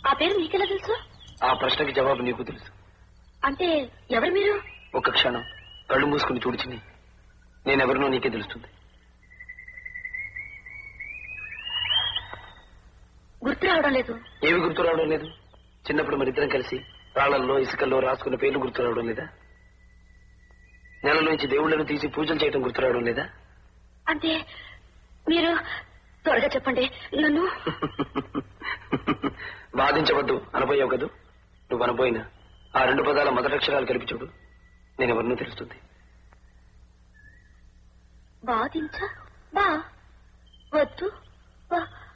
ఆ పేరు మీకెలా తెలుసు ఆ ప్రశ్నకి జవాబు నీకు తెలుసు అంటే ఎవరు మీరు ఒక్క క్షణం కళ్ళు మూసుకుని చూడిచిని నేనెవరినో నీకే తెలుస్తుంది గుర్తు రావడం లేదు ఏవి గుర్తు రావడం లేదు చిన్నప్పుడు మరిద్దరం కలిసి రాళ్లల్లో ఇసుకల్లో రాసుకున్న పేర్లు గుర్తు రావడం లేదా నెల నుంచి దేవుళ్ళను తీసి పూజలు చేయడం గుర్తు రావడం లేదా అంటే మీరు త్వరగా చెప్పండి నన్ను బాధించవద్దు అనబోయావు కదూ నువ్వు అనబోయినా ఆ రెండు పదాల మొదటక్షరాలు కలిపి చూడు నేనెవరినో తెలుస్తుంది బాధించ బా వద్దు బా